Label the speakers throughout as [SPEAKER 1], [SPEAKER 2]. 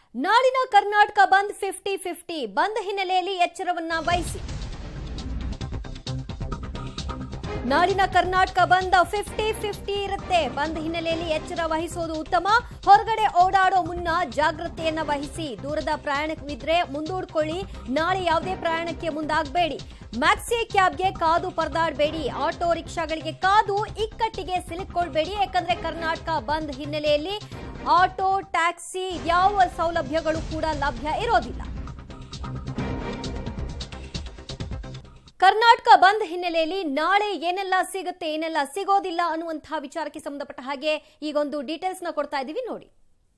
[SPEAKER 1] ನಾಳಿನ ಕರ್ನಾಟಕ ಬಂದ್ fifty fifty ಬಂದ್ ಹಿನ್ನೆಲೆಯಲ್ಲಿ ಎಚ್ಚರವನ್ನ ವಹಿಸಿ ನಾಡಿನ ಕರ್ನಾಟಕ ಬಂದ್ ಫಿಫ್ಟಿ ಫಿಫ್ಟಿ ಇರುತ್ತೆ ಬಂದ್ ಹಿನ್ನೆಲೆಯಲ್ಲಿ ಎಚ್ಚರ ವಹಿಸೋದು ಉತ್ತಮ ಹೊರಗಡೆ ಓಡಾಡೋ ಮುನ್ನ ಜಾಗೃತೆಯನ್ನ ವಹಿಸಿ ದೂರದ ಪ್ರಯಾಣವಿದ್ರೆ ಮುಂದೂಡ್ಕೊಳ್ಳಿ ನಾಳೆ ಯಾವುದೇ ಪ್ರಯಾಣಕ್ಕೆ ಮುಂದಾಗಬೇಡಿ ಮ್ಯಾಕ್ಸಿ ಕ್ಯಾಬ್ಗೆ ಕಾದು ಪರದಾಡಬೇಡಿ ಆಟೋ ರಿಕ್ಷಾಗಳಿಗೆ ಕಾದು ಇಕ್ಕಟ್ಟಿಗೆ ಸಿಲುಕೊಳ್ಬೇಡಿ ಯಾಕಂದ್ರೆ ಕರ್ನಾಟಕ ಬಂದ್ ಹಿನ್ನೆಲೆಯಲ್ಲಿ ಆಟೋ ಟ್ಯಾಕ್ಸಿ ಯಾವ ಸೌಲಭ್ಯಗಳು ಕೂಡ ಲಭ್ಯ ಇರೋದಿಲ್ಲ ಕರ್ನಾಟಕ ಬಂದ್ ಹಿನ್ನೆಲೆಯಲ್ಲಿ ನಾಳೆ ಏನೆಲ್ಲ ಸಿಗುತ್ತೆ ಏನೆಲ್ಲ ಸಿಗೋದಿಲ್ಲ ಅನ್ನುವಂತಹ ವಿಚಾರಕ್ಕೆ ಸಂಬಂಧಪಟ್ಟ ಹಾಗೆ ಈಗೊಂದು ಡೀಟೇಲ್ಸ್ ನ ಕೊಡ್ತಾ ಇದ್ದೀವಿ ನೋಡಿ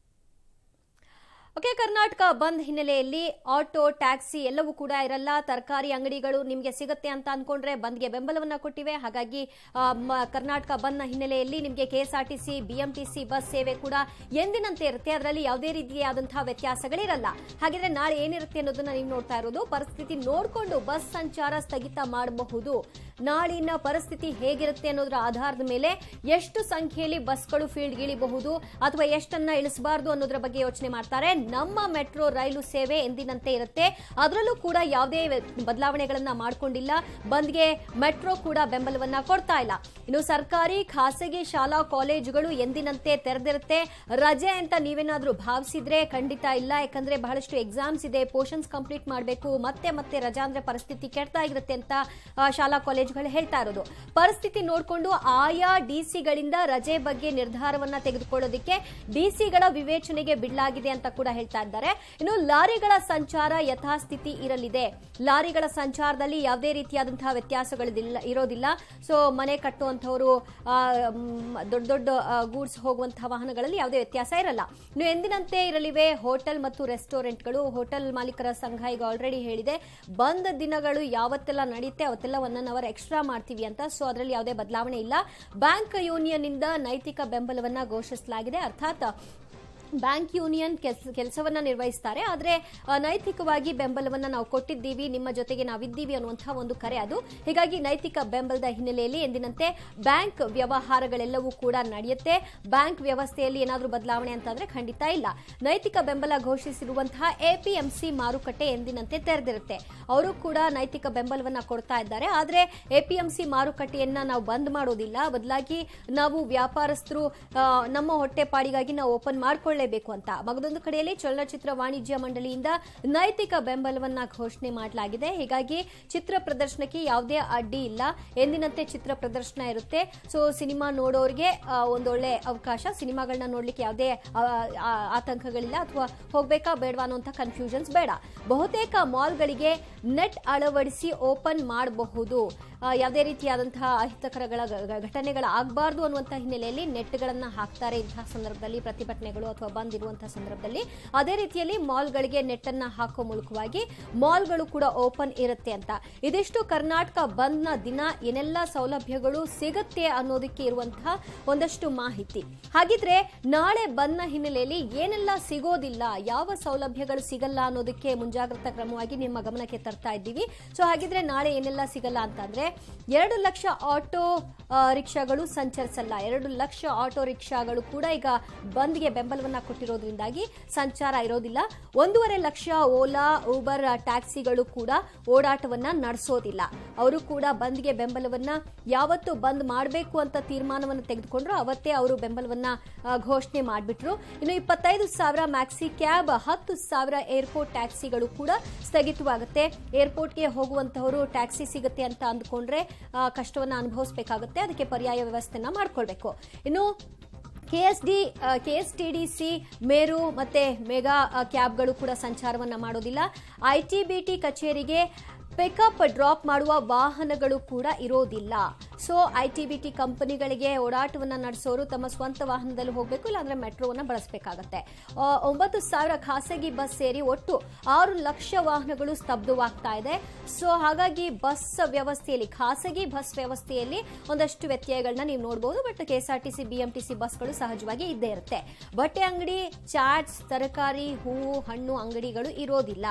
[SPEAKER 1] ಓಕೆ ಕರ್ನಾಟಕ ಬಂದ್ ಹಿನ್ನೆಲೆಯಲ್ಲಿ ಆಟೋ ಟ್ಯಾಕ್ಸಿ ಎಲ್ಲವೂ ಕೂಡ ಇರಲ್ಲ ತರಕಾರಿ ಅಂಗಡಿಗಳು ನಿಮಗೆ ಸಿಗುತ್ತೆ ಅಂತ ಅನ್ಕೊಂಡ್ರೆ ಬಂದ್ಗೆ ಬೆಂಬಲವನ್ನ ಕೊಟ್ಟಿವೆ ಹಾಗಾಗಿ ಆ, ಮ- ಕರ್ನಾಟಕ ಬಂದ್ನ ಹಿನ್ನೆಲೆಯಲ್ಲಿ ನಿಮಗೆ ಕೆಎಸ್ಆರ್ಟಿಸಿ ಬಿಎಂಟಿಸಿ ಬಸ್ ಸೇವೆ ಕೂಡ ಎಂದಿನಂತೆ ಇರುತ್ತೆ ಅದರಲ್ಲಿ ಯಾವುದೇ ರೀತಿಯಾದಂತಹ ವ್ಯತ್ಯಾಸಗಳಿರಲ್ಲ ಹಾಗಿದ್ರೆ ನಾಳೆ ಏನಿರುತ್ತೆ ಅನ್ನೋದನ್ನ ನೀವು ನೋಡ್ತಾ ಇರೋದು ಪರಿಸ್ಥಿತಿ ನೋಡಿಕೊಂಡು ಬಸ್ ಸಂಚಾರ ಸ್ಥಗಿತ ಮಾಡಬಹುದು ನಾಳಿನ ಪರಿಸ್ಥಿತಿ ಹೇಗಿರುತ್ತೆ ಅನ್ನೋದರ ಆಧಾರದ ಮೇಲೆ ಎಷ್ಟು ಸಂಖ್ಯೆಯಲ್ಲಿ ಬಸ್ಗಳು ಫೀಲ್ಡ್ಗೆ ಇಳಿಬಹುದು ಅಥವಾ ಎಷ್ಟನ್ನ ಇಳಿಸಬಾರದು ಅನ್ನೋದರ ಬಗ್ಗೆ ಯೋಚನೆ ಮಾಡ್ತಾರೆ ನಮ್ಮ ಮೆಟ್ರೋ ರೈಲು ಸೇವೆ ಎಂದಿನಂತೆ ಇರುತ್ತೆ ಅದರಲ್ಲೂ ಕೂಡ ಯಾವುದೇ ಬದಲಾವಣೆಗಳನ್ನ ಮಾಡ್ಕೊಂಡಿಲ್ಲ ಬಂದ್ಗೆ ಮೆಟ್ರೋ ಕೂಡ ಬೆಂಬಲವನ್ನ ಕೊಡ್ತಾ ಇಲ್ಲ ಇನ್ನು ಸರ್ಕಾರಿ ಖಾಸಗಿ ಶಾಲಾ ಕಾಲೇಜುಗಳು ಎಂದಿನಂತೆ ತೆರೆದಿರುತ್ತೆ ರಜೆ ಅಂತ ನೀವೇನಾದ್ರೂ ಭಾವಿಸಿದ್ರೆ ಖಂಡಿತ ಇಲ್ಲ ಯಾಕಂದ್ರೆ ಬಹಳಷ್ಟು ಎಕ್ಸಾಮ್ಸ್ ಇದೆ ಪೋರ್ಷನ್ಸ್ ಕಂಪ್ಲೀಟ್ ಮಾಡಬೇಕು ಮತ್ತೆ ಮತ್ತೆ ರಜಾ ಅಂದ್ರೆ ಪರಿಸ್ಥಿತಿ ಕೆಡ್ತಾ ಇರುತ್ತೆ ಅಂತ ಆ, ಶಾಲಾ ಕಾಲೇಜುಗಳು ಹೇಳ್ತಾ ಇರೋದು ಪರಿಸ್ಥಿತಿ ನೋಡಿಕೊಂಡು ಆಯಾ ಡಿಸಿಗಳಿಂದ ರಜೆ ಬಗ್ಗೆ ನಿರ್ಧಾರವನ್ನ ತೆಗೆದುಕೊಳ್ಳೋದಕ್ಕೆ ಡಿಸಿಗಳ ವಿವೇಚನೆಗೆ ಬಿಡಲಾಗಿದೆ ಅಂತ ಕೂಡ ಹೇಳ್ತಾ ಇದ್ದಾರೆ ಇನ್ನು ಲಾರಿಗಳ ಸಂಚಾರ ಯಥಾಸ್ಥಿತಿ ಇರಲಿದೆ ಲಾರಿಗಳ ಸಂಚಾರದಲ್ಲಿ ಯಾವುದೇ ರೀತಿಯಾದಂತಹ ವ್ಯತ್ಯಾಸಗಳಿಲ್ಲ ಇರೋದಿಲ್ಲ ಸೊ ಮನೆ ಕಟ್ಟುವಂಥವರು ಆ, ಮ್, ದೊಡ್ಡ ದೊಡ್ಡ ಗೂಡ್ಸ್ ಹೋಗುವಂತಹ ವಾಹನಗಳಲ್ಲಿ ಯಾವುದೇ ವ್ಯತ್ಯಾಸ ಇರಲ್ಲ ಇನ್ನು ಎಂದಿನಂತೆ ಇರಲಿವೆ ಹೋಟೆಲ್ ಮತ್ತು ರೆಸ್ಟೋರೆಂಟ್ಗಳು ಹೋಟೆಲ್ ಮಾಲೀಕರ ಸಂಘ ಈಗ ಆಲ್ರೆಡಿ ಹೇಳಿದೆ ಬಂದ್ ದಿನಗಳು ಯಾವತ್ತೆಲ್ಲ ನಡೆಯುತ್ತೆ ಅವತ್ತೆಲ್ಲ ಒನ್ ಅನ್ ಅವರ್ ಎಕ್ಸ್ಟ್ರಾ ಮಾಡ್ತೀವಿ ಅಂತ ಸೊ ಅದರಲ್ಲಿ ಯಾವುದೇ ಬದಲಾವಣೆ ಇಲ್ಲ ಬ್ಯಾಂಕ್ ಯೂನಿಯನ್ ಇಂದ ನೈತಿಕ ಬೆಂಬಲವನ್ನ ಘೋಷಿಸಲಾಗಿದೆ ಅರ್ಥಾತ್ ಬ್ಯಾಂಕ್ ಯೂನಿಯನ್ ಕೆಲಸವನ್ನ ನಿರ್ವಹಿಸ್ತಾರೆ ಆದರೆ ಆ, ನೈತಿಕವಾಗಿ ಬೆಂಬಲವನ್ನ ನಾವು ಕೊಟ್ಟಿದ್ದೀವಿ ನಿಮ್ಮ ಜೊತೆಗೆ ನಾವಿದ್ದೀವಿ ಅನ್ನುವಂತಹ ಒಂದು ಕರೆ ಅದು ಹೀಗಾಗಿ ನೈತಿಕ ಬೆಂಬಲದ ಹಿನ್ನೆಲೆಯಲ್ಲಿ ಎಂದಿನಂತೆ ಬ್ಯಾಂಕ್ ವ್ಯವಹಾರಗಳೆಲ್ಲವೂ ಕೂಡ ನಡೆಯುತ್ತೆ ಬ್ಯಾಂಕ್ ವ್ಯವಸ್ಥೆಯಲ್ಲಿ ಏನಾದರೂ ಬದಲಾವಣೆ ಅಂತಂದ್ರೆ ಖಂಡಿತ ಇಲ್ಲ ನೈತಿಕ ಬೆಂಬಲ ಘೋಷಿಸಿರುವಂತಹ ಎಪಿಎಂಸಿ ಮಾರುಕಟ್ಟೆ ಎಂದಿನಂತೆ ತೆರೆದಿರುತ್ತೆ ಅವರು ಕೂಡ ನೈತಿಕ ಬೆಂಬಲವನ್ನ ಕೊಡ್ತಾ ಇದ್ದಾರೆ ಆದರೆ ಎಪಿಎಂಸಿ ಮಾರುಕಟ್ಟೆಯನ್ನ ನಾವು ಬಂದ್ ಮಾಡೋದಿಲ್ಲ ಬದಲಾಗಿ ನಾವು ವ್ಯಾಪಾರಸ್ಥರು ಆ, ನಮ್ಮ ಹೊಟ್ಟೆಪಾಡಿಗಾಗಿ ನಾವು ಓಪನ್ ಮಾಡ್ಕೊಳ್ಳೇಬೇಕು ಅಂತ ಮಗದೊಂದು ಕಡೆಯಲ್ಲಿ ಚಲನಚಿತ್ರ ವಾಣಿಜ್ಯ ಮಂಡಳಿಯಿಂದ ನೈತಿಕ ಬೆಂಬಲವನ್ನ ಘೋಷಣೆ ಮಾಡಲಾಗಿದೆ ಹೀಗಾಗಿ ಚಿತ್ರ ಪ್ರದರ್ಶನಕ್ಕೆ ಯಾವುದೇ ಅಡ್ಡಿ ಇಲ್ಲ ಎಂದಿನಂತೆ ಚಿತ್ರ ಪ್ರದರ್ಶನ ಇರುತ್ತೆ ಸೊ ಸಿನಿಮಾ ನೋಡೋರಿಗೆ ಆ, ಒಂದೊಳ್ಳೆ ಅವಕಾಶ ಸಿನಿಮಾಗಳನ್ನ ನೋಡ್ಲಿಕ್ಕೆ ಯಾವುದೇ ಆ, ಆ, ಆತಂಕಗಳಿಲ್ಲ ಅಥವಾ ಹೋಗ್ಬೇಕಾ ಬೇಡವಾ ಅನ್ನುವಂಥ ಕನ್ಫ್ಯೂಷನ್ಸ್ ಬೇಡ ಬಹುತೇಕ ಮಾಲ್ಗಳಿಗೆ ನೆಟ್ ಅಳವಡಿಸಿ ಓಪನ್ ಮಾಡಬಹುದು ಯಾವುದೇ ರೀತಿಯಾದಂತಹ ಅಹಿತಕರಗಳ ಗ- ಗ- ಘಟನೆಗಳಾಗಬಾರ್ದು ಅನ್ನುವಂಥ ಹಿನ್ನೆಲೆಯಲ್ಲಿ ನೆಟ್ಗಳನ್ನ ಹಾಕ್ತಾರೆ ಇಂತಹ ಸಂದರ್ಭದಲ್ಲಿ ಪ್ರತಿಭಟನೆಗಳು ಅಥವಾ ಬಂದ್ ಇರುವಂತಹ ಸಂದರ್ಭದಲ್ಲಿ ಅದೇ ರೀತಿಯಲ್ಲಿ ಮಾಲ್ಗಳಿಗೆ ನೆಟ್ ಅನ್ನ ಹಾಕೋ ಮೂಲಕವಾಗಿ ಮಾಲ್ಗಳು ಕೂಡ ಓಪನ್ ಇರುತ್ತೆ ಅಂತ ಇದಿಷ್ಟು ಕರ್ನಾಟಕ ಬಂದ್ನ ದಿನ ಏನೆಲ್ಲ ಸೌಲಭ್ಯಗಳು ಸಿಗುತ್ತೆ ಅನ್ನೋದಕ್ಕೆ ಇರುವಂತಹ ಒಂದಷ್ಟು ಮಾಹಿತಿ ಹಾಗಿದ್ರೆ ನಾಳೆ ಬಂದ್ನ ಹಿನ್ನೆಲೆಯಲ್ಲಿ ಏನೆಲ್ಲ ಸಿಗೋದಿಲ್ಲ ಯಾವ ಸೌಲಭ್ಯಗಳು ಸಿಗಲ್ಲ ಅನ್ನೋದಕ್ಕೆ ಮುಂಜಾಗ್ರತಾ ಕ್ರಮವಾಗಿ ನಿಮ್ಮ ಗಮನಕ್ಕೆ ತರ್ತಾ ಇದ್ದೀವಿ ಸೊ ಹಾಗಿದ್ರೆ ನಾಳೆ ಏನೆಲ್ಲ ಸಿಗಲ್ಲ ಅಂತಂದ್ರೆ ಎರಡು ಲಕ್ಷ ಆಟೋ ಆ, ರಿಕ್ಷಾಗಳು ಸಂಚರಿಸಲ್ಲ ಎರಡು ಲಕ್ಷ ಆಟೋ ರಿಕ್ಷಾಗಳು ಕೂಡ ಈಗ ಬಂದ್ಗೆ ಬೆಂಬಲವನ್ನ ಕೊಟ್ಟಿರೋದ್ರಿಂದಾಗಿ ಸಂಚಾರ ಇರೋದಿಲ್ಲ ಒಂದೂವರೆ ಲಕ್ಷ ಓಲಾ ಊಬರ್ ಟ್ಯಾಕ್ಸಿಗಳು ಕೂಡ ಓಡಾಟವನ್ನ ನಡೆಸೋದಿಲ್ಲ ಅವರು ಕೂಡ ಬಂದ್ಗೆ ಬೆಂಬಲವನ್ನ ಯಾವತ್ತು ಬಂದ್ ಮಾಡಬೇಕು ಅಂತ ತೀರ್ಮಾನವನ್ನು ತೆಗೆದುಕೊಂಡ್ರು ಅವತ್ತೇ ಅವರು ಬೆಂಬಲವನ್ನ ಆ, ಘೋಷಣೆ ಮಾಡಿಬಿಟ್ರು ಇನ್ನು ಇಪ್ಪತ್ತೈದು ಸಾವಿರ ಮ್ಯಾಕ್ಸಿ ಕ್ಯಾಬ್ ಹತ್ತು ಸಾವಿರ ಏರ್ಪೋರ್ಟ್ ಟ್ಯಾಕ್ಸಿಗಳು ಕೂಡ ಸ್ಥಗಿತವಾಗುತ್ತೆ ಏರ್ಪೋರ್ಟ್ಗೆ ಹೋಗುವಂತಹವರು ಟ್ಯಾಕ್ಸಿ ಸಿಗುತ್ತೆ ಅಂತ ಅಂದ್ಕೊಂಡ್ರೆ ಆ, ಕಷ್ಟವನ್ನ ಅನುಭವಿಸಬೇಕಾಗುತ್ತೆ ಅದಕ್ಕೆ ಪರ್ಯಾಯ ವ್ಯವಸ್ಥೆನ ಮಾಡ್ಕೊಳ್ಬೇಕು ಇನ್ನು ಕೆಎಸ್ಡಿ ಕೆಎಸ್ಟಿಡಿಸಿ ಮೇರು ಮತ್ತೆ ಮೆಗಾ ಆ, ಕ್ಯಾಬ್ಗಳು ಕೂಡ ಸಂಚಾರವನ್ನ ಮಾಡೋದಿಲ್ಲ ಐಟಿಬಿಟಿ ಕಚೇರಿಗೆ ಪಿಕಪ್ ಡ್ರಾಪ್ ಮಾಡುವ ವಾಹನಗಳು ಕೂಡ ಇರೋದಿಲ್ಲ ಸೊ ಐಟಿಬಿಟಿ ಕಂಪನಿಗಳಿಗೆ ಓಡಾಟವನ್ನು ನಡೆಸೋರು ತಮ್ಮ ಸ್ವಂತ ವಾಹನದಲ್ಲಿ ಹೋಗಬೇಕು ಇಲ್ಲಾಂದ್ರೆ ಮೆಟ್ರೋವನ್ನು ಬಳಸಬೇಕಾಗತ್ತೆ ಆ, ಒಂಬತ್ತು ಸಾವಿರ ಖಾಸಗಿ ಬಸ್ ಸೇರಿ ಒಟ್ಟು ಆರು ಲಕ್ಷ ವಾಹನಗಳು ಸ್ತಬ್ಧವಾಗ್ತಾ ಇದೆ ಸೊ ಹಾಗಾಗಿ ಬಸ್ ವ್ಯವಸ್ಥೆಯಲ್ಲಿ ಖಾಸಗಿ ಬಸ್ ವ್ಯವಸ್ಥೆಯಲ್ಲಿ ಒಂದಷ್ಟು ವ್ಯತ್ಯಯಗಳನ್ನ ನೀವು ನೋಡಬಹುದು ಬಟ್ ಕೆಎಸ್ಆರ್ಟಿಸಿ ಬಿಎಂಟಿಸಿ ಬಸ್ಗಳು ಸಹಜವಾಗಿ ಇದ್ದೇ ಇರುತ್ತೆ ಬಟ್ಟೆ ಅಂಗಡಿ ಚಾಟ್ಸ್ ತರಕಾರಿ ಹೂವು ಹಣ್ಣು ಅಂಗಡಿಗಳು ಇರೋದಿಲ್ಲ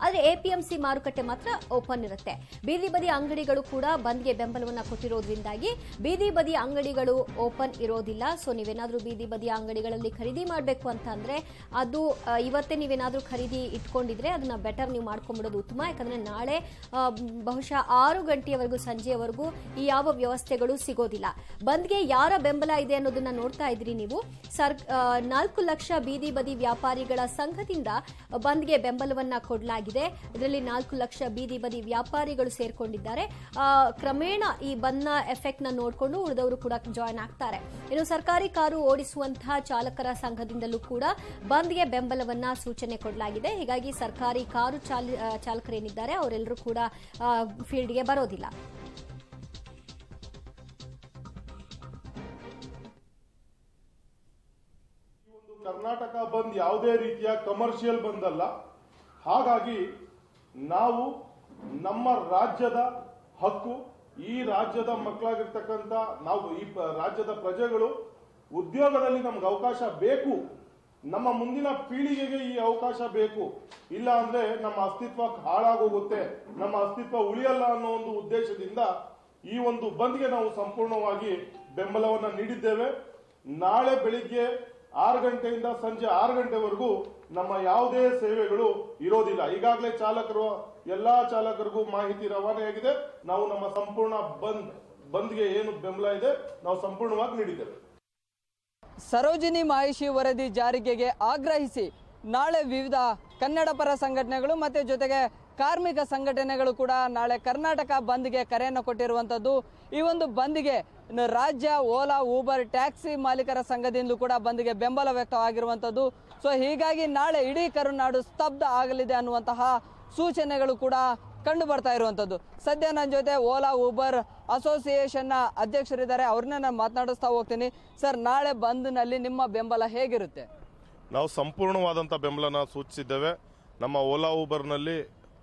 [SPEAKER 1] ಆದರೆ ಎಪಿಎಂಸಿ ಮಾರುಕಟ್ಟೆ ಮಾತ್ರ ಓಪನ್ ಇರುತ್ತೆ ಬೀದಿ ಬದಿ ಅಂಗಡಿಗಳು ಕೂಡ ಬಂದ್ಗೆ ಬೆಂಬಲವನ್ನ ಕೊಟ್ಟಿರೋದ್ರಿಂದಾಗಿ ಬೀದಿ ಬದಿ ಅಂಗಡಿಗಳು ಓಪನ್ ಇರೋದಿಲ್ಲ ಸೊ ನೀವೇನಾದ್ರೂ ಬೀದಿ ಬದಿ ಅಂಗಡಿಗಳಲ್ಲಿ ಖರೀದಿ ಮಾಡಬೇಕು ಅಂತ ಅಂದ್ರೆ ಅದು ಆ, ಇವತ್ತೇ ನೀವೇನಾದ್ರೂ ಖರೀದಿ ಇಟ್ಕೊಂಡಿದ್ರೆ ಅದನ್ನ ಬೆಟರ್ ನೀವು ಮಾಡ್ಕೊಂಡ್ಬಿಡೋದು ಉತ್ತಮ ಯಾಕಂದ್ರೆ ನಾಳೆ ಆ, ಬಹುಶಃ ಆರು ಗಂಟೆಯವರೆಗೂ ಸಂಜೆಯವರೆಗೂ ಈ ಯಾವ ವ್ಯವಸ್ಥೆಗಳು ಸಿಗೋದಿಲ್ಲ ಬಂದ್ಗೆ ಯಾರ ಬೆಂಬಲ ಇದೆ ಅನ್ನೋದನ್ನ ನೋಡ್ತಾ ಇದ್ರಿ ನೀವು ಸರ್ ಆ, ನಾಲ್ಕು ಲಕ್ಷ ಬೀದಿ ಬದಿ ವ್ಯಾಪಾರಿಗಳ ಸಂಘದಿಂದ ಬಂದ್ಗೆ ಬೆಂಬಲವನ್ನ ಕೊಡಲಾಗಿದೆ ಇದರಲ್ಲಿ ನಾಲ್ಕು ಲಕ್ಷ ಬೀದಿ ಬದಿ ವ್ಯಾಪಾರಿಗಳು ಸೇರ್ಕೊಂಡಿದ್ದಾರೆ ಆ, ಕ್ರಮೇಣ ಈ ಬಂದ್ನ ಎಫೆಕ್ಟ್ ನ ನೋಡಿಕೊಂಡು ಉಳಿದವರು ಕೂಡ ಜಾಯ್ನ್ ಆಗ್ತಾರೆ ಇನ್ನು ಸರ್ಕಾರಿ ಕಾರು ಓಡಿಸುವಂತಹ ಚಾಲಕರ ಸಂಘದಿಂದಲೂ ಕೂಡ ಬಂದ್ಗೆ ಬೆಂಬಲವನ್ನ ಸೂಚನೆ ಕೊಡಲಾಗಿದೆ ಹೀಗಾಗಿ ಸರ್ಕಾರಿ ಕಾರು ಚಾಲ- ಆ, ಚಾಲಕರೇನಿದ್ದಾರೆ ಅವರೆಲ್ಲರೂ ಕೂಡ ಆ, ಫೀಲ್ಡ್ಗೆ ಬರೋದಿಲ್ಲ
[SPEAKER 2] ಒಂದು ಕರ್ನಾಟಕ ಬಂದ್ ಯಾವುದೇ ರೀತಿಯ ಕಮರ್ಷಿಯಲ್ ಬಂದ್ ಅಲ್ಲ ಹಾಗಾಗಿ ನಾವು ನಮ್ಮ ರಾಜ್ಯದ ಹಕ್ಕು ಈ ರಾಜ್ಯದ ಮಕ್ಕಳಾಗಿರ್ತಕ್ಕಂಥ ನಾವು ಈ ಪ- ರಾಜ್ಯದ ಪ್ರಜೆಗಳು ಉದ್ಯೋಗದಲ್ಲಿ ನಮ್ಗೆ ಅವಕಾಶ ಬೇಕು ನಮ್ಮ ಮುಂದಿನ ಪೀಳಿಗೆಗೆ ಈ ಅವಕಾಶ ಬೇಕು ಇಲ್ಲ ಅಂದ್ರೆ ನಮ್ಮ ಅಸ್ತಿತ್ವ ಹಾಳಾಗೋಗುತ್ತೆ ನಮ್ಮ ಅಸ್ತಿತ್ವ ಉಳಿಯಲ್ಲ ಅನ್ನೋ ಒಂದು ಉದ್ದೇಶದಿಂದ ಈ ಒಂದು ಬಂದ್ಗೆ ನಾವು ಸಂಪೂರ್ಣವಾಗಿ ಬೆಂಬಲವನ್ನ ನೀಡಿದ್ದೇವೆ ನಾಳೆ ಬೆಳಿಗ್ಗೆ ಆರು ಗಂಟೆಯಿಂದ ಸಂಜೆ ಆರು ಗಂಟೆವರೆಗೂ ನಮ್ಮ ಯಾವುದೇ ಸೇವೆಗಳು ಇರೋದಿಲ್ಲ ಈಗಾಗಲೇ ಚಾಲಕರು ಎಲ್ಲಾ ಚಾಲಕರಿಗೂ ಮಾಹಿತಿ ರವಾನೆಯಾಗಿದೆ ನಾವು ನಮ್ಮ ಸಂಪೂರ್ಣ ಬಂದ್ ಬಂದ್ಗೆ ಏನು ಬೆಂಬಲ ಇದೆ ನಾವು ಸಂಪೂರ್ಣವಾಗಿ ನೀಡಿದ್ದೇವೆ
[SPEAKER 3] ಸರೋಜಿನಿ ಮಾಹಿಷಿ ವರದಿ ಜಾರಿಗೆಗೆ ಆಗ್ರಹಿಸಿ ನಾಳೆ ವಿವಿಧ ಕನ್ನಡ ಪರ ಸಂಘಟನೆಗಳು ಮತ್ತೆ ಜೊತೆಗೆ ಕಾರ್ಮಿಕ ಸಂಘಟನೆಗಳು ಕೂಡ ನಾಳೆ ಕರ್ನಾಟಕ ಬಂದ್ಗೆ ಕರೆಯನ್ನು ಕೊಟ್ಟಿರುವಂಥದ್ದು ಈ ಒಂದು ಬಂದ್ಗೆ ನ- ರಾಜ್ಯ ಓಲಾ ಊಬರ್ ಟ್ಯಾಕ್ಸಿ ಮಾಲೀಕರ ಸಂಘದಿಂದ ಕೂಡ ಬಂದ್ಗೆ ಬೆಂಬಲ ವ್ಯಕ್ತವಾಗಿರುವಂಥದ್ದು ಸೊ ಹೀಗಾಗಿ ನಾಳೆ ಇಡೀ ಕರುನಾಡು ಸ್ತಬ್ಧ ಆಗಲಿದೆ ಅನ್ನುವಂತಹ ಸೂಚನೆಗಳು ಕೂಡ ಕಂಡು ಬರ್ತಾ ಇರುವಂಥದ್ದು ಸದ್ಯ ನನ್ನ ಜೊತೆ ಓಲಾ ಊಬರ್ ಅಸೋಸಿಯೇಷನ್ನ ಅಧ್ಯಕ್ಷರಿದ್ದಾರೆ ಅವ್ರನ್ನ ನಾನು ಮಾತನಾಡಿಸ್ತಾ ಹೋಗ್ತೀನಿ ಸರ್ ನಾಳೆ ಬಂದ್ನಲ್ಲಿ ನಿಮ್ಮ ಬೆಂಬಲ ಹೇಗಿರುತ್ತೆ
[SPEAKER 2] ನಾವು ಸಂಪೂರ್ಣವಾದಂಥ ಬೆಂಬಲನ ಸೂಚಿಸಿದ್ದೇವೆ ನಮ್ಮ ಓಲಾ ಊಬರ್ನಲ್ಲಿ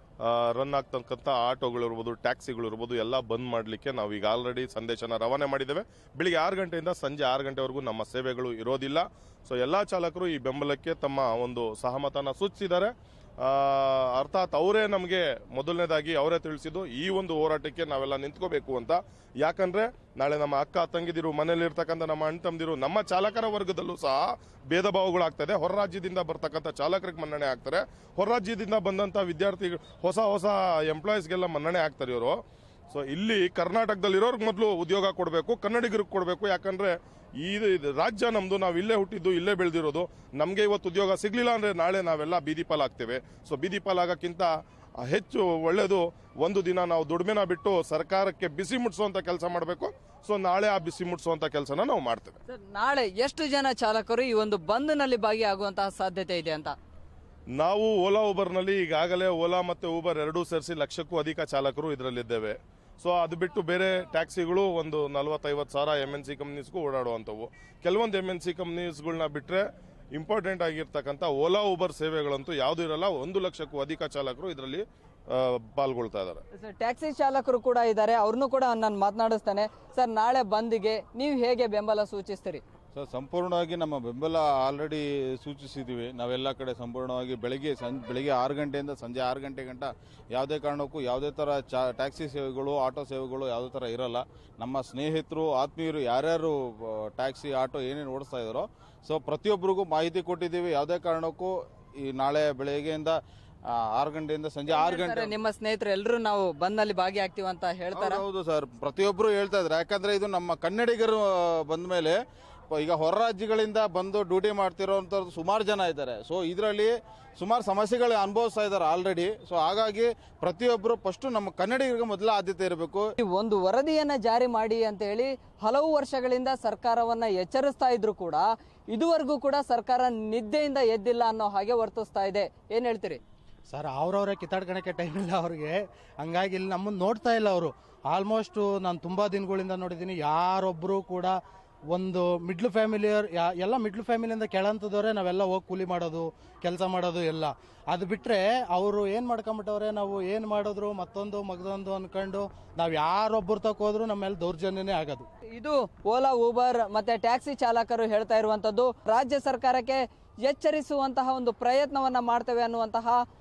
[SPEAKER 2] ರನ್ ಆಗ್ತಕ್ಕಂಥ ಆಟೋಗಳಿರ್ಬೋದು ಟ್ಯಾಕ್ಸಿಗಳಿರ್ಬೋದು ಎಲ್ಲ ಬಂದ್ ಮಾಡಲಿಕ್ಕೆ ನಾವು ಈಗ ಆಲ್ರೆಡಿ ಸಂದೇಶನ ರವಾನೆ ಮಾಡಿದ್ದೇವೆ ಬೆಳಿಗ್ಗೆ ಆರು ಗಂಟೆಯಿಂದ ಸಂಜೆ ಆರು ಗಂಟೆವರೆಗೂ ನಮ್ಮ ಸೇವೆಗಳು ಇರೋದಿಲ್ಲ ಸೊ ಎಲ್ಲ ಚಾಲಕರು ಈ ಬೆಂಬಲಕ್ಕೆ ತಮ್ಮ ಒಂದು ಸಹಮತನ ಸೂಚಿಸಿದ್ದಾರೆ ಆ, ಅರ್ಥಾತ್ ಅವರೇ ನಮಗೆ ಮೊದಲನೇದಾಗಿ ಅವರೇ ತಿಳಿಸಿದ್ದು ಈ ಒಂದು ಹೋರಾಟಕ್ಕೆ ನಾವೆಲ್ಲ ನಿಂತ್ಕೋಬೇಕು ಅಂತ ಯಾಕಂದ್ರೆ ನಾಳೆ ನಮ್ಮ ಅಕ್ಕ ತಂಗಿದಿರು ಮನೇಲಿ ಇರ್ತಕ್ಕಂಥ ನಮ್ಮ ಅಣ್ಣ ತಮ್ಮದಿರು ನಮ್ಮ ಚಾಲಕರ ವರ್ಗದಲ್ಲೂ ಸಹ ಭೇದ ಭಾವಗಳಾಗ್ತದೆ ಹೊರ ರಾಜ್ಯದಿಂದ ಬರ್ತಕ್ಕಂಥ ಚಾಲಕರಿಗೆ ಮನ್ನಣೆ ಆಗ್ತಾರೆ ಹೊರ ರಾಜ್ಯದಿಂದ ಬಂದಂತ ವಿದ್ಯಾರ್ಥಿಗಳು ಹೊಸ ಹೊಸ ಎಂಪ್ಲಾಯೀಸ್ಗೆಲ್ಲ ಮನ್ನಣೆ ಆಗ್ತಾರೆ ಇವರು ಸೊ ಇಲ್ಲಿ ಕರ್ನಾಟಕದಲ್ಲಿರೋರ್ಗೆ ಮೊದಲು ಉದ್ಯೋಗ ಕೊಡಬೇಕು ಕನ್ನಡಿಗರಿಗೆ ಕೊಡಬೇಕು ಯಾಕಂದ್ರೆ ಈ ಇದು ರಾಜ್ಯ ನಮ್ದು ನಾವು ಇಲ್ಲೇ ಹುಟ್ಟಿದ್ದು ಇಲ್ಲೇ ಬೆಳೆದಿರೋದು ನಮಗೆ ಇವತ್ತು ಉದ್ಯೋಗ ಸಿಗ್ಲಿಲ್ಲ ಅಂದ್ರೆ ನಾಳೆ ನಾವೆಲ್ಲ ಬೀದಿ ಪಾಲಾಗ್ತೇವೆ ಸೊ ಬೀದಿ ಪಾಲಾಗಕ್ಕಿಂತ ಹೆಚ್ಚು ಒಳ್ಳೇದು ಒಂದು ದಿನ ನಾವು ದುಡಿಮೆನ ಬಿಟ್ಟು ಸರ್ಕಾರಕ್ಕೆ ಬಿಸಿ ಮುಟ್ಸುವಂತ ಕೆಲಸ ಮಾಡಬೇಕು ಸೊ ನಾಳೆ ಆ ಬಿಸಿ ಮುಟ್ಸುವಂತ ಕೆಲಸನ ನಾವು ಮಾಡ್ತೇವೆ
[SPEAKER 3] ಸರ್ ನಾಳೆ ಎಷ್ಟು ಜನ ಚಾಲಕರು ಈ ಒಂದು ಬಂದ್ನಲ್ಲಿ ಭಾಗಿಯಾಗುವಂತಹ ಸಾಧ್ಯತೆ ಇದೆ ಅಂತ
[SPEAKER 2] ನಾವು ಓಲಾ ಊಬರ್ನಲ್ಲಿ ಈಗಾಗಲೇ ಓಲಾ ಮತ್ತೆ ಊಬರ್ ಎರಡೂ ಸೇರಿಸಿ ಲಕ್ಷಕ್ಕೂ ಅಧಿಕ ಚಾಲಕರು ಇದರಲ್ಲಿದ್ದೇವೆ ಸೊ ಅದು ಬಿಟ್ಟು ಬೇರೆ ಟ್ಯಾಕ್ಸಿಗಳು ಒಂದು ನಲ್ವತ್ತೈವತ್ತು ಸಾವಿರ ಎಮ್ ಎನ್ ಸಿ ಕಂಪ್ನೀಸ್ಗೂ ಓಡಾಡುವಂಥವು ಕೆಲವೊಂದು ಎಮ್ ಎನ್ ಸಿ ಕಂಪ್ನೀಸ್ಗಳನ್ನ ಬಿಟ್ಟರೆ ಇಂಪಾರ್ಟೆಂಟ್ ಆಗಿರ್ತಕ್ಕಂಥ ಓಲಾ ಊಬರ್ ಸೇವೆಗಳಂತೂ ಯಾವುದೂ ಇರಲ್ಲ ಒಂದು ಲಕ್ಷಕ್ಕೂ ಅಧಿಕ ಚಾಲಕರು ಇದರಲ್ಲಿ ಪಾಲ್ಗೊಳ್ತಾ ಇದ್ದಾರೆ
[SPEAKER 3] ಸರ್ ಟ್ಯಾಕ್ಸಿ ಚಾಲಕರು ಕೂಡ ಇದ್ದಾರೆ ಅವ್ರನ್ನೂ ಕೂಡ ನಾನು ಮಾತನಾಡಿಸ್ತೇನೆ ಸರ್ ನಾಳೆ ಬಂದ್ಗೆ ನೀವು ಹೇಗೆ ಬೆಂಬಲ ಸೂಚಿಸ್ತೀರಿ
[SPEAKER 4] ಸರ್ ಸಂಪೂರ್ಣವಾಗಿ ನಮ್ಮ ಬೆಂಬಲ ಆಲ್ರೆಡಿ ಸೂಚಿಸಿದ್ದೀವಿ ನಾವೆಲ್ಲ ಕಡೆ ಸಂಪೂರ್ಣವಾಗಿ ಬೆಳಗ್ಗೆ ಸಂಜೆ ಬೆಳಗ್ಗೆ ಆರು ಗಂಟೆಯಿಂದ ಸಂಜೆ ಆರು ಗಂಟೆ ಗಂಟ ಯಾವುದೇ ಕಾರಣಕ್ಕೂ ಯಾವುದೇ ಥರ ಚಾ ಟ್ಯಾಕ್ಸಿ ಸೇವೆಗಳು ಆಟೋ ಸೇವೆಗಳು ಯಾವುದೇ ಥರ ಇರಲ್ಲ ನಮ್ಮ ಸ್ನೇಹಿತರು ಆತ್ಮೀಯರು ಯಾರ್ಯಾರು ಆ, ಟ್ಯಾಕ್ಸಿ ಆಟೋ ಏನೇನು ಓಡಿಸ್ತಾ ಇದ್ದಾರೋ ಸೊ ಪ್ರತಿಯೊಬ್ಬರಿಗೂ ಮಾಹಿತಿ ಕೊಟ್ಟಿದ್ದೀವಿ ಯಾವುದೇ ಕಾರಣಕ್ಕೂ ಈ ನಾಳೆ ಬೆಳಗ್ಗೆಯಿಂದ ಆ, ಆರು ಗಂಟೆಯಿಂದ ಸಂಜೆ ಆರು ಗಂಟೆ
[SPEAKER 3] ಸರ್, ನಿಮ್ಮ ಸ್ನೇಹಿತರು ಎಲ್ಲರೂ ನಾವು ಬಂದ್ನಲ್ಲಿ ಭಾಗಿಯಾಗ್ತೀವಿ ಅಂತ ಹೇಳ್ತಾರ
[SPEAKER 4] ಹೌದು, ಹೌದು ಸರ್ ಪ್ರತಿಯೊಬ್ಬರು ಹೇಳ್ತಾ ಇದ್ದಾರೆ ಯಾಕಂದ್ರೆ ಇದು ನಮ್ಮ ಕನ್ನಡಿಗರು ಬಂದ ಮೇಲೆ ಈಗ ಹೊರ ರಾಜ್ಯಗಳಿಂದ ಬಂದು ಡ್ಯೂಟಿ ಮಾಡ್ತಿರೋಂಥದ್ದು ಸುಮಾರು ಜನ ಇದ್ದಾರೆ ಸೊ ಇದರಲ್ಲಿ ಸುಮಾರು ಸಮಸ್ಯೆಗಳು ಅನುಭವಿಸ್ತಾ ಇದ್ದಾರೆ ಆಲ್ರೆಡಿ ಸೊ ಹಾಗಾಗಿ ಪ್ರತಿಯೊಬ್ಬರು ಫಸ್ಟ್ ನಮ್ಮ ಕನ್ನಡಿಗರಿಗೆ ಮೊದಲ ಆದ್ಯತೆ ಇರಬೇಕು
[SPEAKER 3] ಈ ಒಂದು ವರದಿಯನ್ನ ಜಾರಿ ಮಾಡಿ ಅಂತ ಹೇಳಿ ಹಲವು ವರ್ಷಗಳಿಂದ ಸರ್ಕಾರವನ್ನ ಎಚ್ಚರಿಸ್ತಾ ಇದ್ರು ಕೂಡ ಇದುವರೆಗೂ ಕೂಡ ಸರ್ಕಾರ ನಿದ್ದೆಯಿಂದ ಎದ್ದಿಲ್ಲ ಅನ್ನೋ ಹಾಗೆ ವರ್ತಿಸ್ತಾ ಇದೆ ಏನ್ ಹೇಳ್ತೀರಿ
[SPEAKER 5] ಸರ್ ಅವ್ರವ್ರೆ ಕಿತ್ತಾಡ್ಕೊಳಕ್ಕೆ ಟೈಮ್ ಇಲ್ಲ ಅವ್ರಿಗೆ ಹಂಗಾಗಿ ಇಲ್ಲಿ ನಮ್ಮನ್ನು ನೋಡ್ತಾ ಇಲ್ಲ ಅವರು ಆಲ್ಮೋಸ್ಟ್ ನಾನು ತುಂಬಾ ದಿನಗಳಿಂದ ನೋಡಿದ್ದೀನಿ ಯಾರೊಬ್ಬರು ಕೂಡ ಒಂದು ಮಿಡ್ಲ್ ಫ್ಯಾಮಿಲಿಯರ್ ಎಲ್ಲ ಮಿಡ್ಲ್ ಫ್ಯಾಮಿಲಿಯಿಂದ ಕೆಳಂತದವ್ರೆ ನಾವೆಲ್ಲ ಹೋಗಿ ಕೂಲಿ ಮಾಡೋದು ಕೆಲಸ ಮಾಡೋದು ಎಲ್ಲ ಅದು ಬಿಟ್ರೆ ಅವರು ಏನು ಮಾಡ್ಕೊಂಬಿಟ್ಟವ್ರೆ ನಾವು ಏನು ಮಾಡಿದ್ರು ಮತ್ತೊಂದು ಮಗದೊಂದು ಅನ್ಕೊಂಡು ನಾವು ಯಾರೊಬ್ಬರು ತಕೋದ್ರು ನಮ್ಮ ಮೇಲೆ ದೌರ್ಜನ್ಯನೇ ಆಗೋದು
[SPEAKER 3] ಇದು ಓಲಾ ಊಬರ್ ಮತ್ತೆ ಟ್ಯಾಕ್ಸಿ ಚಾಲಕರು ಹೇಳ್ತಾ ಇರುವಂತದ್ದು ರಾಜ್ಯ ಸರ್ಕಾರಕ್ಕೆ ಎಚ್ಚರಿಸುವಂತಹ ಒಂದು ಪ್ರಯತ್ನವನ್ನ ಮಾಡ್ತೇವೆ ಅನ್ನುವಂತಹ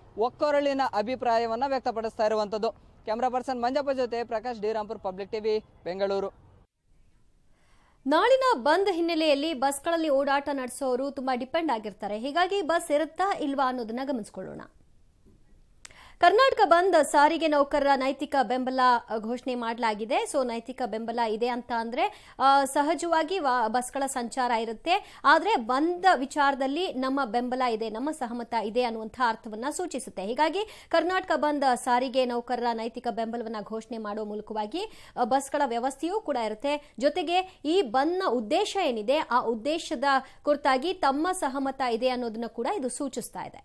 [SPEAKER 3] ಒಕ್ಕೊರಳಿನ ಅಭಿಪ್ರಾಯವನ್ನ ವ್ಯಕ್ತಪಡಿಸ್ತಾ ಇರುವಂಥದ್ದು ಕ್ಯಾಮ್ರಾ ಪರ್ಸನ್ ಮಂಜಪ್ಪ ಜೊತೆ Prakash D Rampur public TV Bengaluru
[SPEAKER 1] ನಾಳಿನ ಬಂದ್ ಹಿನ್ನೆಲೆಯಲ್ಲಿ ಬಸ್ಗಳಲ್ಲಿ ಓಡಾಟ ನಡೆಸೋರು ತುಂಬಾ ಡಿಪೆಂಡ್ ಆಗಿರ್ತಾರೆ ಹೀಗಾಗಿ ಬಸ್ ಇರುತ್ತಾ ಇಲ್ವಾ ಅನ್ನೋದನ್ನ ಗಮನಿಸಿಕೊಳ್ಳೋಣ ಕರ್ನಾಟಕ ಬಂದ್ ಸಾರಿಗೆ ನೌಕರರ ನೈತಿಕ ಬೆಂಬಲ ಅ, ಘೋಷಣೆ ಮಾಡಲಾಗಿದೆ ಸೊ ನೈತಿಕ ಬೆಂಬಲ ಇದೆ ಅಂತ ಅಂದ್ರೆ ಆ, ಸಹಜವಾಗಿ ವಾ- ಬಸ್ಗಳ ಸಂಚಾರ ಇರುತ್ತೆ ಆದ್ರೆ ಬಂದ್ ವಿಚಾರದಲ್ಲಿ ನಮ್ಮ ಬೆಂಬಲ ಇದೆ ನಮ್ಮ ಸಹಮತ ಇದೆ ಅನ್ನುವಂಥ ಅರ್ಥವನ್ನ ಸೂಚಿಸುತ್ತೆ ಹೀಗಾಗಿ ಕರ್ನಾಟಕ ಬಂದ್ ಸಾರಿಗೆ ನೌಕರರ ನೈತಿಕ ಬೆಂಬಲವನ್ನ ಘೋಷಣೆ ಮಾಡುವ ಮೂಲಕವಾಗಿ ಅ, ಬಸ್ಗಳ ವ್ಯವಸ್ಥೆಯೂ ಕೂಡ ಇರುತ್ತೆ ಜೊತೆಗೆ ಈ ಬಂದ್ನ ಉದ್ದೇಶ ಏನಿದೆ ಆ ಉದ್ದೇಶದ ಕುರಿತಾಗಿ ತಮ್ಮ ಸಹಮತ ಇದೆ ಅನ್ನೋದನ್ನ ಕೂಡ ಇದು ಸೂಚಿಸ್ತಾ ಇದೆ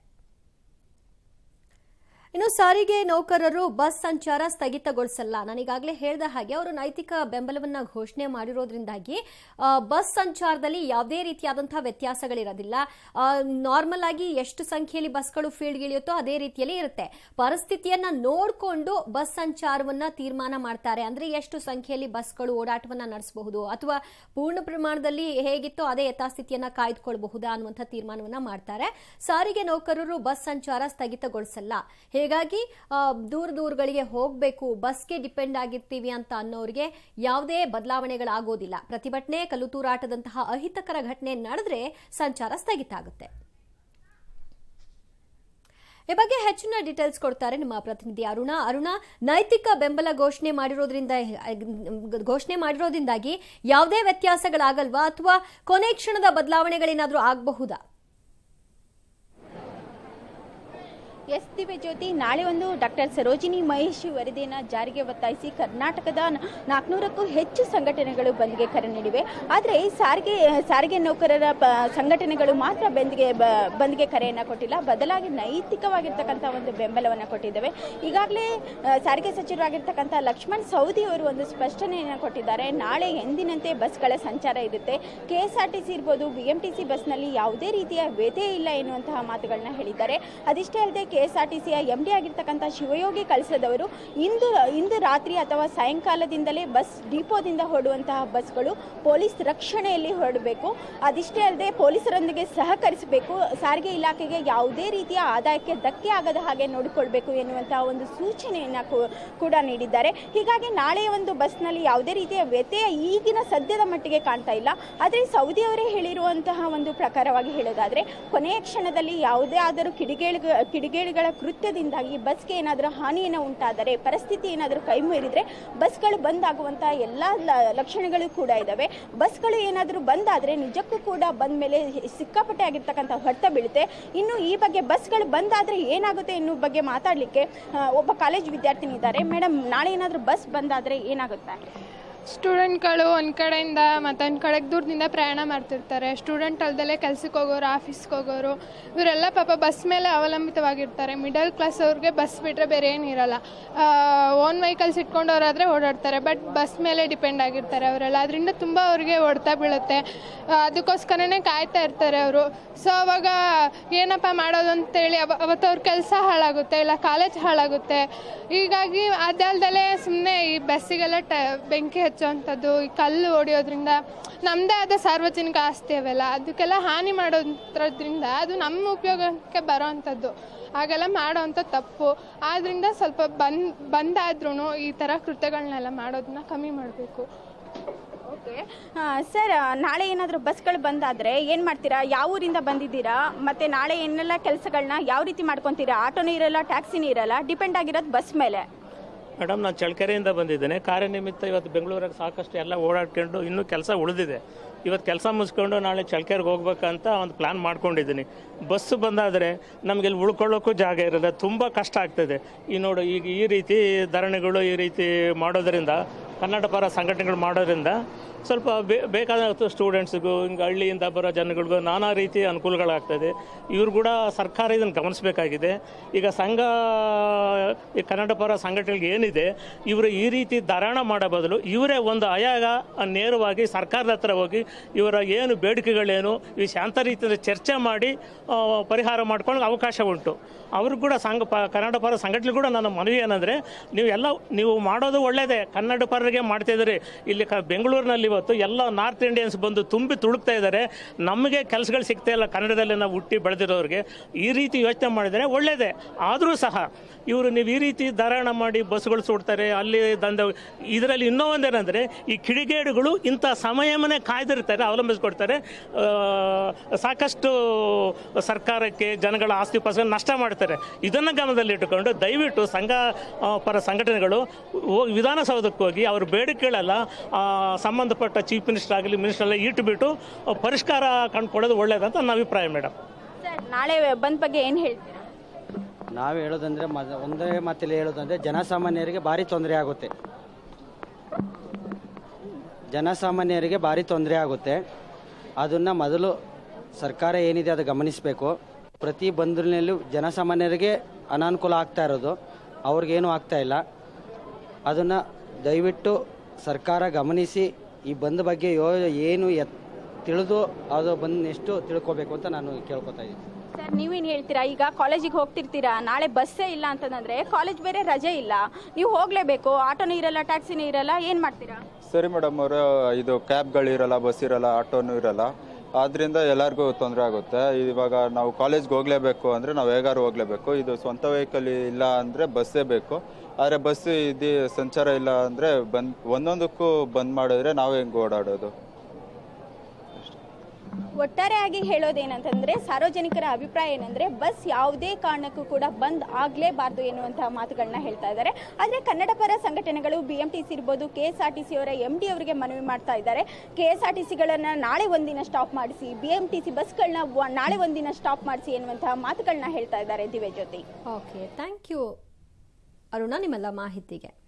[SPEAKER 1] ಇನ್ನು ಸಾರಿಗೆ ನೌಕರರು ಬಸ್ ಸಂಚಾರ ಸ್ಥಗಿತಗೊಳಿಸಲ್ಲ ನಾನೀಗಾಗಲೇ ಹೇಳಿದ ಹಾಗೆ ಅವರು ನೈತಿಕ ಬೆಂಬಲವನ್ನ ಘೋಷಣೆ ಮಾಡಿರೋದ್ರಿಂದಾಗಿ ಆ, ಬಸ್ ಸಂಚಾರದಲ್ಲಿ ಯಾವುದೇ ರೀತಿಯಾದಂತಹ ವ್ಯತ್ಯಾಸಗಳಿರೋದಿಲ್ಲ ನಾರ್ಮಲ್ ಆಗಿ ಎಷ್ಟು ಸಂಖ್ಯೆಯಲ್ಲಿ ಬಸ್ಗಳು ಫೀಲ್ಡ್ಗೆ ಇಳಿಯುತ್ತೋ ಅದೇ ರೀತಿಯಲ್ಲಿ ಇರುತ್ತೆ ಪರಿಸ್ಥಿತಿಯನ್ನ ನೋಡಿಕೊಂಡು ಬಸ್ ಸಂಚಾರವನ್ನ ತೀರ್ಮಾನ ಮಾಡ್ತಾರೆ ಅಂದ್ರೆ ಎಷ್ಟು ಸಂಖ್ಯೆಯಲ್ಲಿ ಬಸ್ಗಳು ಓಡಾಟವನ್ನ ನಡೆಸಬಹುದು ಅಥವಾ ಪೂರ್ಣ ಪ್ರಮಾಣದಲ್ಲಿ ಹೇಗಿತ್ತೋ ಅದೇ ಯಥಾಸ್ಥಿತಿಯನ್ನ ಕಾಯ್ದುಕೊಳ್ಬಹುದಾ ಅನ್ನುವಂಥ ತೀರ್ಮಾನವನ್ನ ಮಾಡ್ತಾರೆ ಸಾರಿಗೆ ನೌಕರರು ಬಸ್ ಸಂಚಾರ ಸ್ಥಗಿತಗೊಳಿಸಲ್ಲ ಹೀಗಾಗಿ ಆ, ದೂರ ದೂರಗಳಿಗೆ ಹೋಗಬೇಕು ಬಸ್ಗೆ ಡಿಪೆಂಡ್ ಆಗಿರ್ತೀವಿ ಅಂತ ಅನ್ನೋರಿಗೆ ಯಾವುದೇ ಬದಲಾವಣೆಗಳಾಗೋದಿಲ್ಲ ಪ್ರತಿಭಟನೆ ಕಲ್ಲುತೂರಾಟದಂತಹ ಅಹಿತಕರ ಘಟನೆ ನಡೆದ್ರೆ ಸಂಚಾರ ಸ್ಥಗಿತ ಆಗುತ್ತೆ ಈ ಬಗ್ಗೆ ಹೆಚ್ಚಿನ ಡೀಟೇಲ್ಸ್ ಕೊಡ್ತಾರೆ ನಮ್ಮ ಪ್ರತಿನಿಧಿ ಅರುಣ ಅರುಣ ನೈತಿಕ ಬೆಂಬಲ ಘೋಷಣೆ ಮಾಡಿರೋದ್ರಿಂದ ಘೋಷಣೆ ಮಾಡಿರೋದ್ರಿಂದಾಗಿ ಯಾವುದೇ ವ್ಯತ್ಯಾಸಗಳಾಗಲ್ವಾ ಅಥವಾ ಕೊನೆ ಕ್ಷಣದ ಬದಲಾವಣೆಗಳೇನಾದರೂ ಆಗಬಹುದಾ
[SPEAKER 6] ಎಸ್ ದಿವ್ಯ ಜ್ಯೋತಿ ನಾಳೆ ಒಂದು ಡಾಕ್ಟರ್ ಸರೋಜಿನಿ ಮಹೇಶಿ ವರದಿಯನ್ನು ಜಾರಿಗೆ ಒತ್ತಾಯಿಸಿ ಕರ್ನಾಟಕದ ನಾಲ್ಕುನೂರಕ್ಕೂ ಹೆಚ್ಚು ಸಂಘಟನೆಗಳು ಬಂದ್ಗೆ ಕರೆ ನೀಡಿವೆ ಆದರೆ ಸಾರಿಗೆ ಸಾರಿಗೆ ನೌಕರರ ಪ- ಸಂಘಟನೆಗಳು ಮಾತ್ರ ಬಂದ್ಗೆ ಬ- ಬಂದ್ಗೆ ಕರೆಯನ್ನು ಕೊಟ್ಟಿಲ್ಲ ಬದಲಾಗಿ ನೈತಿಕವಾಗಿರ್ತಕ್ಕಂಥ ಒಂದು ಬೆಂಬಲವನ್ನು ಕೊಟ್ಟಿದ್ದಾವೆ ಈಗಾಗಲೇ ಆ, ಸಾರಿಗೆ ಸಚಿವರಾಗಿರ್ತಕ್ಕಂಥ ಲಕ್ಷ್ಮಣ್ ಸೌದಿ ಅವರು ಒಂದು ಸ್ಪಷ್ಟನೆಯನ್ನು ಕೊಟ್ಟಿದ್ದಾರೆ ನಾಳೆ ಎಂದಿನಂತೆ ಬಸ್ಗಳ ಸಂಚಾರ ಇರುತ್ತೆ K S R T C ಇರ್ಬೋದು ಬಿ ಎಂ ಟಿ ಸಿ ಬಸ್ನಲ್ಲಿ ಯಾವುದೇ ರೀತಿಯ ವ್ಯಥೆ ಇಲ್ಲ ಎನ್ನುವಂತಹ ಮಾತುಗಳನ್ನ ಹೇಳಿದ್ದಾರೆ ಅದಿಷ್ಟೇ ಅಲ್ಲದೆ ಕೆ ಎಸ್ ಆರ್ ಟಿ ಸಿಯ ಎಂ ಡಿ ಆಗಿರ್ತಕ್ಕಂಥ ಶಿವಯೋಗಿ ಕಳಿಸದವರು ಇಂದು ಇಂದು ರಾತ್ರಿ ಅಥವಾ ಸಾಯಂಕಾಲದಿಂದಲೇ ಬಸ್ ಡಿಪೋದಿಂದ ಹೊರಡುವಂತಹ ಬಸ್ಗಳು ಪೊಲೀಸ್ ರಕ್ಷಣೆಯಲ್ಲಿ ಹೊರಡಬೇಕು ಅದಿಷ್ಟೇ ಅಲ್ಲದೆ ಪೊಲೀಸರೊಂದಿಗೆ ಸಹಕರಿಸಬೇಕು ಸಾರಿಗೆ ಇಲಾಖೆಗೆ ಯಾವುದೇ ರೀತಿಯ ಆದಾಯಕ್ಕೆ ಧಕ್ಕೆ ಆಗದ ಹಾಗೆ ನೋಡಿಕೊಳ್ಬೇಕು ಎನ್ನುವಂತಹ ಒಂದು ಸೂಚನೆಯನ್ನ ಕೂ- ಕೂಡ ನೀಡಿದ್ದಾರೆ ಹೀಗಾಗಿ ನಾಳೆಯ ಒಂದು ಬಸ್ನಲ್ಲಿ ಯಾವುದೇ ರೀತಿಯ ವ್ಯತ್ಯಯ ಈಗಿನ ಸದ್ಯದ ಮಟ್ಟಿಗೆ ಕಾಣ್ತಾ ಇಲ್ಲ ಆದರೆ ಸೌದಿ ಅವರೇ ಹೇಳಿರುವಂತಹ ಒಂದು ಪ್ರಕಾರವಾಗಿ ಹೇಳೋದಾದ್ರೆ ಕೊನೆಯ ಕ್ಷಣದಲ್ಲಿ ಯಾವುದೇ ಆದರೂ ಕಿಡಿಗೇಳು ಕಿಡಿಗೇಳುಗಳ ಕೃತ್ಯದಿಂದಾಗಿ ಬಸ್ಗೆ ಏನಾದರೂ ಹಾನಿಯನ್ನು ಉಂಟಾದರೆ ಪರಿಸ್ಥಿತಿ ಏನಾದರೂ ಕೈ ಮೀರಿದ್ರೆ ಬಸ್ಗಳು ಬಂದ್ ಆಗುವಂತಹ ಎಲ್ಲ ಲ- ಲಕ್ಷಣಗಳು ಕೂಡ ಇದಾವೆ ಬಸ್ಗಳು ಏನಾದರೂ ಬಂದಾದ್ರೆ ನಿಜಕ್ಕೂ ಕೂಡ ಬಂದ ಮೇಲೆ ಸಿಕ್ಕಾಪಟ್ಟೆ ಆಗಿರ್ತಕ್ಕಂಥ ಹೊಡೆತ ಬೀಳುತ್ತೆ ಇನ್ನು ಈ ಬಗ್ಗೆ ಬಸ್ಗಳು ಬಂದಾದ್ರೆ ಏನಾಗುತ್ತೆ ಎನ್ನುವ ಬಗ್ಗೆ ಮಾತಾಡಲಿಕ್ಕೆ ಒಬ್ಬ ಕಾಲೇಜ್ ವಿದ್ಯಾರ್ಥಿನಿ ಇದ್ದಾರೆ ಮೇಡಮ್ ನಾಳೆ ಏನಾದರೂ ಬಸ್ ಬಂದಾದ್ರೆ ಏನಾಗುತ್ತೆ
[SPEAKER 7] ಸ್ಟೂಡೆಂಟ್ಗಳು ಒಂದು ಕಡೆಯಿಂದ ಮತ್ತೊಂದು ಕಡೆಗೆ ದೂರದಿಂದ ಪ್ರಯಾಣ ಮಾಡ್ತಿರ್ತಾರೆ ಸ್ಟೂಡೆಂಟ್ ಅಲ್ದಲ್ಲೇ ಕೆಲ್ಸಕ್ಕೆ ಹೋಗೋರು ಆಫೀಸ್ಗೆ ಹೋಗೋರು ಇವರೆಲ್ಲ ಪಾಪ ಬಸ್ ಮೇಲೆ ಅವಲಂಬಿತವಾಗಿರ್ತಾರೆ ಮಿಡಲ್ ಕ್ಲಾಸ್ ಅವ್ರಿಗೆ ಬಸ್ ಬಿಟ್ಟರೆ ಬೇರೆ ಏನಿರಲ್ಲ ಓನ್ ವೆಹಿಕಲ್ಸ್ ಇಟ್ಕೊಂಡವರಾದರೆ ಓಡಾಡ್ತಾರೆ ಬಟ್ ಬಸ್ ಮೇಲೆ ಡಿಪೆಂಡ್ ಆಗಿರ್ತಾರೆ ಅವರೆಲ್ಲ ಅದರಿಂದ ತುಂಬ ಅವ್ರಿಗೆ ಹೊಡ್ತಾ ಬೀಳುತ್ತೆ ಆ, ಅದಕ್ಕೋಸ್ಕರನೇ ಕಾಯ್ತಾ ಇರ್ತಾರೆ ಅವರು ಸೊ ಅವಾಗ ಏನಪ್ಪ ಮಾಡೋದು ಅಂತೇಳಿ ಅವ ಅವತ್ತು ಅವ್ರ ಕೆಲಸ ಹಾಳಾಗುತ್ತೆ ಇಲ್ಲ ಕಾಲೇಜ್ ಹಾಳಾಗುತ್ತೆ ಹೀಗಾಗಿ ಅದಲ್ದಲೇ ಸುಮ್ಮನೆ ಈ ಬಸ್ಸಿಗೆಲ್ಲ ಟ ಬೆಂಕಿ ಹಚ್ಚೋವಂಥದ್ದು ಈ ಕಲ್ಲು ಹೊಡೆಯೋದ್ರಿಂದ ನಮ್ಮದೇ ಆದ ಸಾರ್ವಜನಿಕ ಆಸ್ತಿ ಅವೆಲ್ಲ ಅದಕ್ಕೆಲ್ಲ ಹಾನಿ ಮಾಡೋದ್ರಿಂದ ಅದು ನಮ್ಮ ಉಪಯೋಗಕ್ಕೆ ಬರೋವಂಥದ್ದು ಹಾಗೆಲ್ಲ ಮಾಡೋವಂಥ ತಪ್ಪು ಆದ್ದರಿಂದ ಸ್ವಲ್ಪ ಬಂದ್ ಬಂದಾದ್ರೂ ಈ ಥರ ಕೃತ್ಯಗಳನ್ನೆಲ್ಲ ಮಾಡೋದನ್ನ ಕಮ್ಮಿ ಮಾಡಬೇಕು
[SPEAKER 6] ಓಕೆ ಸರ್ ನಾಳೆ ಏನಾದರೂ ಬಸ್ಗಳು ಬಂದಾದ್ರೆ ಏನು ಮಾಡ್ತೀರಾ ಯಾವ ಊರಿಂದ ಬಂದಿದ್ದೀರಾ ಮತ್ತೆ ನಾಳೆ ಏನೆಲ್ಲ ಕೆಲಸಗಳನ್ನ ಯಾವ ರೀತಿ ಮಾಡ್ಕೊತೀರಾ ಆಟೋನೂ ಇರಲ್ಲ ಟ್ಯಾಕ್ಸಿನೂ ಇರಲ್ಲ ಡಿಪೆಂಡ್ ಆಗಿರೋದು ಬಸ್ ಮೇಲೆ
[SPEAKER 8] ಮೇಡಮ್ ನಾನು ಚಳ್ಳಕೆರೆಯಿಂದ ಬಂದಿದ್ದೇನೆ ಕಾರ್ಯನಿಮಿತ್ತ ಇವತ್ತು ಬೆಂಗಳೂರಿಗೆ ಸಾಕಷ್ಟು ಎಲ್ಲ ಓಡಾಡ್ಕೊಂಡು ಇನ್ನೂ ಕೆಲಸ ಉಳಿದಿದೆ ಇವತ್ತು ಕೆಲಸ ಮುಗಿಸ್ಕೊಂಡು ನಾಳೆ ಚಳ್ಳಕೆರೆಗೆ ಹೋಗ್ಬೇಕಂತ ಒಂದು ಪ್ಲ್ಯಾನ್ ಮಾಡ್ಕೊಂಡಿದ್ದೀನಿ ಬಸ್ಸು ಬಂದಾದರೆ ನಮಗೆ ಇಲ್ಲಿ ಉಳ್ಕೊಳ್ಳೋಕ್ಕೂ ಜಾಗ ಇರಲ್ಲ ತುಂಬ ಕಷ್ಟ ಆಗ್ತದೆ ಈ ನೋಡು ಈಗ ಈ ರೀತಿ ಧರಣಿಗಳು ಈ ರೀತಿ ಮಾಡೋದರಿಂದ ಕನ್ನಡ ಪರ ಸಂಘಟನೆಗಳು ಮಾಡೋದ್ರಿಂದ ಸ್ವಲ್ಪ ಬೇ ಬೇಕಾದ ಸ್ಟೂಡೆಂಟ್ಸ್ಗೂ ಹಿಂಗೆ ಹಳ್ಳಿಯಿಂದ ಬರೋ ಜನಗಳಿಗೂ ನಾನಾ ರೀತಿ ಅನುಕೂಲಗಳಾಗ್ತದೆ ಇವರು ಕೂಡ ಸರ್ಕಾರ ಇದನ್ನು ಗಮನಿಸಬೇಕಾಗಿದೆ ಈಗ ಸಂಘ ಈ ಕನ್ನಡ ಪರ ಸಂಘಟನೆಗಳಿಗೆ ಏನಿದೆ ಇವರು ಈ ರೀತಿ ಧಾರಣ ಮಾಡೋ ಬದಲು ಇವರೇ ಒಂದು ಆಯಾಗ ನೇರವಾಗಿ ಸರ್ಕಾರದ ಹತ್ರ ಹೋಗಿ ಇವರ ಏನು ಬೇಡಿಕೆಗಳೇನು ಈ ಶಾಂತ ರೀತಿಯಲ್ಲಿ ಚರ್ಚೆ ಮಾಡಿ ಆ, ಪರಿಹಾರ ಮಾಡ್ಕೊಳ್ಳೋಕೆ ಅವಕಾಶ ಉಂಟು ಅವರು ಕೂಡ ಸಂಘ ಪ ಕನ್ನಡ ಪರ ಸಂಘಟನೆ ಕೂಡ ನನ್ನ ಮನವಿ ಏನಂದರೆ ನೀವು ಎಲ್ಲ ನೀವು ಮಾಡೋದು ಒಳ್ಳೆಯದೇ ಕನ್ನಡ ಪರರಿಗೆ ಮಾಡ್ತಿದ್ದೀರಿ ಇಲ್ಲಿ ಕ ಬೆಂಗಳೂರಿನಲ್ಲಿ ಇವತ್ತು ಎಲ್ಲ ನಾರ್ತ್ ಇಂಡಿಯನ್ಸ್ ಬಂದು ತುಂಬಿ ತುಳುಕ್ತಾ ಇದ್ದಾರೆ ನಮಗೆ ಕೆಲಸಗಳು ಸಿಗ್ತಾ ಇಲ್ಲ ಕನ್ನಡದಲ್ಲಿ ನಾವು ಹುಟ್ಟಿ ಬೆಳೆದಿರೋರಿಗೆ ಈ ರೀತಿ ಯೋಚನೆ ಮಾಡಿದರೆ ಒಳ್ಳೆಯದೇ ಆದರೂ ಸಹ ಇವರು ನೀವು ಈ ರೀತಿ ಧಾರಾಣ ಮಾಡಿ ಬಸ್ಗಳು ಸುಡ್ತಾರೆ ಅಲ್ಲಿ ದಂಧ ಇದರಲ್ಲಿ ಇನ್ನೂ ಒಂದೇನೆಂದರೆ ಈ ಕಿಡಿಗೇಡುಗಳು ಇಂಥ ಸಮಯವನ್ನೇ ಕಾಯ್ದಿರ್ತಾರೆ ಅವಲಂಬಿಸ್ಕೊಡ್ತಾರೆ ಆ, ಸಾಕಷ್ಟು ಸರ್ಕಾರಕ್ಕೆ ಜನಗಳ ಆಸ್ತಿ ಪಾಸ್ತಿ ನಷ್ಟ ಮಾಡ್ತಾರೆ ಇದನ್ನು ಗಮನದಲ್ಲಿಟ್ಟುಕೊಂಡು ದಯವಿಟ್ಟು ಸಂಘ ಆ, ಪರ ಸಂಘಟನೆಗಳು ಹೋ- ವಿಧಾನಸೌಧಕ್ಕೆ ಹೋಗಿ ಅವ್ರ ಬೇಡಿಕೆಗಳೆಲ್ಲ ಆ, ಸಂಬಂಧಪಟ್ಟ ಚೀಫ್ ಮಿನಿಸ್ಟರ್ ಆಗಲಿ ಮಿನಿಸ್ಟರ್ ಎಲ್ಲ ಇಟ್ಟುಬಿಟ್ಟು ಆ, ಪರಿಷ್ಕಾರ ಕಂಡುಕೊಳ್ಳೋದು ಒಳ್ಳೆಯದಂತ ನನ್ನ ಅಭಿಪ್ರಾಯ ಮೇಡಮ್
[SPEAKER 6] ಸರ್ ನಾಳೆ ಬಂದ್ ಬಗ್ಗೆ ಏನು ಹೇಳ್ತೀರಾ
[SPEAKER 9] ನಾವು ಹೇಳೋದಂದ್ರೆ ಮದ ಒಂದೇ ಮಾತಲ್ಲಿ ಹೇಳೋದಂದ್ರೆ ಜನಸಾಮಾನ್ಯರಿಗೆ ಭಾರಿ ತೊಂದರೆ ಆಗುತ್ತೆ ಜನಸಾಮಾನ್ಯರಿಗೆ ಭಾರಿ ತೊಂದರೆ ಆಗುತ್ತೆ ಅದನ್ನು ಮೊದಲು ಸರ್ಕಾರ ಏನಿದೆ ಅದು ಗಮನಿಸಬೇಕು ಪ್ರತಿ ಬಂಧುನಲ್ಲೂ ಜನಸಾಮಾನ್ಯರಿಗೆ ಅನಾನುಕೂಲ ಆಗ್ತಾ ಇರೋದು ಅವ್ರಿಗೇನು ಆಗ್ತಾ ಇಲ್ಲ ಅದನ್ನು ದಯವಿಟ್ಟು ಸರ್ಕಾರ ಗಮನಿಸಿ ಈ ಬಂದ್ ಬಗ್ಗೆ ಯೋ ಏನು ಎತ್ ತಿಳಿದು ಅದು ಬಂದು ಎಷ್ಟು ತಿಳ್ಕೊಬೇಕು ಅಂತ ನಾನು ಕೇಳ್ಕೊತಾ ಇದ್ದೀನಿ
[SPEAKER 6] ಸರ್ ನೀವೇನು ಹೇಳ್ತೀರಾ ಈಗ ಕಾಲೇಜಿಗೆ ಹೋಗ್ತಿರ್ತೀರಾ ನಾಳೆ ಬಸ್ಸೇ ಇಲ್ಲ ಅಂತಂದ್ರೆ ಕಾಲೇಜ್ ಬೇರೆ ರಜೆ ಇಲ್ಲ ನೀವು ಹೋಗ್ಲೇಬೇಕು ಆಟೋನೂ ಇರಲ್ಲ ಟ್ಯಾಕ್ಸಿನೂ ಇರಲ್ಲ ಏನು ಮಾಡ್ತೀರಾ
[SPEAKER 10] ಸರಿ ಮೇಡಮ್ ಅವರು ಇದು ಕ್ಯಾಬ್ಗಳಿರಲ್ಲ ಬಸ್ ಇರಲ್ಲ ಆಟೋನು ಇರಲ್ಲ ಆದ್ರಿಂದ ಎಲ್ಲರಿಗೂ ತೊಂದರೆ ಆಗುತ್ತೆ ಇವಾಗ ನಾವು ಕಾಲೇಜ್ಗೆ ಹೋಗ್ಲೇಬೇಕು ಅಂದರೆ ನಾವು ಹೇಗಾರು ಹೋಗ್ಲೇಬೇಕು ಇದು ಸ್ವಂತ ವೆಹಿಕಲ್ ಇಲ್ಲ ಅಂದರೆ ಬಸ್ಸೇ ಬೇಕು ಆದರೆ ಬಸ್ ಇದು ಸಂಚಾರ ಇಲ್ಲ ಅಂದರೆ ಬಂದ್ ಒಂದೊಂದಕ್ಕೂ ಬಂದ್ ಮಾಡಿದ್ರೆ ನಾವು ಹೆಂಗೆ ಓಡಾಡೋದು
[SPEAKER 6] ಒಟ್ಟಾರೆಯಾಗಿ ಹೇಳೋದೇನಂತಂದ್ರೆ ಸಾರ್ವಜನಿಕರ ಅಭಿಪ್ರಾಯ ಏನಂದ್ರೆ ಬಸ್ ಯಾವುದೇ ಕಾರಣಕ್ಕೂ ಕೂಡ ಬಂದ್ ಆಗಲೇಬಾರ್ದು ಎನ್ನುವಂತಹ ಮಾತುಗಳನ್ನ ಹೇಳ್ತಾ ಇದ್ದಾರೆ ಆದರೆ ಕನ್ನಡ ಪರ ಸಂಘಟನೆಗಳು ಬಿ ಎಂ ಟಿ ಸಿ ಇರ್ಬೋದು K S R T C ಅವರ ಎಂ ಡಿ ಅವರಿಗೆ ಮನವಿ ಮಾಡ್ತಾ ಇದ್ದಾರೆ ಕೆ ಎಸ್ ಆರ್ ಟಿ ಸಿಗಳನ್ನ ನಾಳೆ ಒಂದಿನ ಸ್ಟಾಪ್ ಮಾಡಿಸಿ ಬಿ ಎಂ ಟಿ ಸಿ ಬಸ್ಗಳನ್ನ ನಾಳೆ ಒಂದಿನ ಸ್ಟಾಪ್ ಮಾಡಿಸಿ ಎನ್ನುವಂತಹ ಮಾತುಗಳನ್ನ ಹೇಳ್ತಾ ಇದ್ದಾರೆ Divya Jyothi
[SPEAKER 1] okay thank you Aruna ನಿಮ್ಮೆಲ್ಲ ಮಾಹಿತಿಗೆ